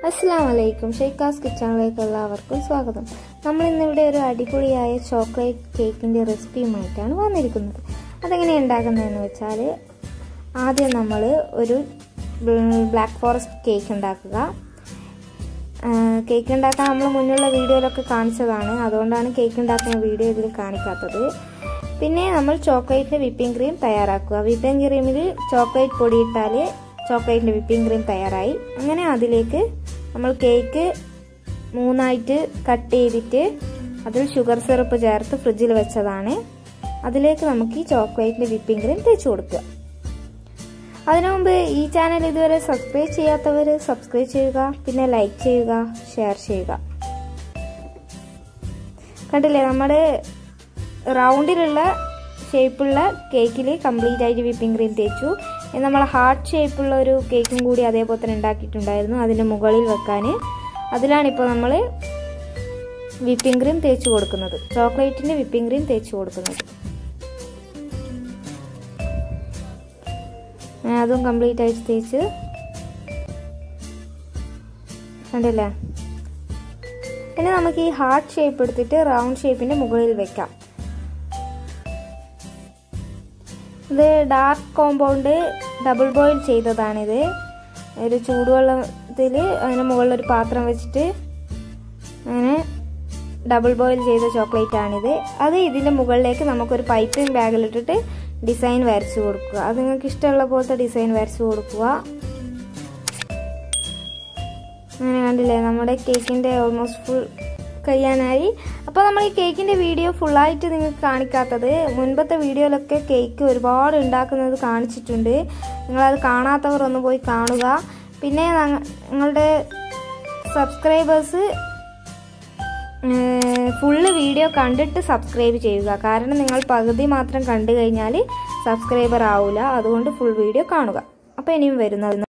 അസ്സാം വലൈക്കും ഷെയ്ക്കാസ് കിച്ചണിലേക്ക് എല്ലാവർക്കും സ്വാഗതം നമ്മൾ ഇന്നിവിടെ ഒരു അടിപൊളിയായ ചോക്ലേറ്റ് കേക്കിൻ്റെ റെസിപ്പിയുമായിട്ടാണ് വന്നിരിക്കുന്നത് അതെങ്ങനെ ഉണ്ടാക്കുന്നതെന്ന് വെച്ചാൽ ആദ്യം നമ്മൾ ഒരു ബ്ലാക്ക് ഫോറസ്റ്റ് കേക്ക് ഉണ്ടാക്കുക കേക്ക് ഉണ്ടാക്കാൻ നമ്മൾ മുന്നുള്ള വീഡിയോയിലൊക്കെ കാണിച്ചതാണ് അതുകൊണ്ടാണ് കേക്ക് ഉണ്ടാക്കുന്ന വീഡിയോ ഇതിൽ കാണിക്കാത്തത് പിന്നെ നമ്മൾ ചോക്ലേറ്റിൻ്റെ വിപ്പിംഗ് ക്രീം തയ്യാറാക്കുക വിപ്പിംഗ് ക്രീമിൽ ചോക്ലേറ്റ് പൊടിയിട്ടാൽ ചോക്ലേറ്റിൻ്റെ വിപ്പിംഗ് ക്രീം തയ്യാറായി അങ്ങനെ അതിലേക്ക് നമ്മൾ കേക്ക് മൂന്നായിട്ട് കട്ട് ചെയ്തിട്ട് അതിൽ ഷുഗർ സിറപ്പ് ചേർത്ത് ഫ്രിഡ്ജിൽ വെച്ചതാണ് അതിലേക്ക് നമുക്ക് ഈ ചോക്ലേറ്റിൻ്റെ വിപ്പിംഗ് ക്രീം തേച്ച് കൊടുക്കുക അതിനു മുമ്പ് ഈ ചാനൽ ഇതുവരെ സബ്സ്ക്രൈബ് ചെയ്യാത്തവർ സബ്സ്ക്രൈബ് ചെയ്യുക പിന്നെ ലൈക്ക് ചെയ്യുക ഷെയർ ചെയ്യുക കണ്ടില്ലേ നമ്മുടെ റൗണ്ടിലുള്ള ഷേപ്പുള്ള കേക്കിൽ കംപ്ലീറ്റ് ആയിട്ട് വിപ്പിംഗ് ക്രീം തേച്ചു നമ്മൾ ഹാർട്ട് ഷേപ്പുള്ള ഒരു കേക്കും കൂടി അതേപോലെ തന്നെ ഉണ്ടാക്കിയിട്ടുണ്ടായിരുന്നു അതിൻ്റെ മുകളിൽ വെക്കാൻ അതിലാണിപ്പോൾ നമ്മൾ വിപ്പിംഗ് ക്രീം തേച്ച് കൊടുക്കുന്നത് ചോക്ലേറ്റിൻ്റെ വിപ്പിംഗ് ക്രീം തേച്ച് കൊടുക്കുന്നത് അതും കംപ്ലീറ്റ് ആയിട്ട് തേച്ച് കണ്ടില്ലേ ഇനി നമുക്ക് ഈ ഹാർട്ട് ഷേപ്പ് എടുത്തിട്ട് റൗണ്ട് ഷേപ്പിൻ്റെ മുകളിൽ വെക്കാം ഇത് ഡാർക്ക് കോമ്പൗണ്ട് ഡബിൾ ബോയിൽ ചെയ്തതാണിത് ഒരു ചൂടുവെള്ളത്തിൽ അതിന് മുകളിൽ ഒരു പാത്രം വെച്ചിട്ട് അങ്ങനെ ഡബിൾ ബോയിൽ ചെയ്ത ചോക്ലേറ്റ് ആണിത് അത് ഇതിൻ്റെ മുകളിലേക്ക് നമുക്കൊരു പൈപ്പിംഗ് ബാഗിലിട്ടിട്ട് ഡിസൈൻ വരച്ചു കൊടുക്കുക അത് നിങ്ങൾക്ക് ഇഷ്ടമുള്ള പോലത്തെ ഡിസൈൻ വരച്ചു കൊടുക്കുക അങ്ങനെ കണ്ടില്ലേ നമ്മുടെ കേക്കിൻ്റെ ഓൾമോസ്റ്റ് ഫുൾ കഴിയാനായി അപ്പോൾ നമ്മൾ ഈ കേക്കിൻ്റെ വീഡിയോ ഫുള്ളായിട്ട് നിങ്ങൾക്ക് കാണിക്കാത്തത് മുൻപത്തെ വീഡിയോയിലൊക്കെ കേക്ക് ഒരുപാട് ഉണ്ടാക്കുന്നത് കാണിച്ചിട്ടുണ്ട് നിങ്ങളത് കാണാത്തവർ ഒന്ന് പോയി കാണുക പിന്നെ നിങ്ങളുടെ സബ്സ്ക്രൈബേഴ്സ് ഫുള്ള് വീഡിയോ കണ്ടിട്ട് സബ്സ്ക്രൈബ് ചെയ്യുക കാരണം നിങ്ങൾ പകുതി മാത്രം കണ്ടു കഴിഞ്ഞാൽ സബ്സ്ക്രൈബർ ആവില്ല അതുകൊണ്ട് ഫുൾ വീഡിയോ കാണുക അപ്പോൾ ഇനിയും വരുന്നത്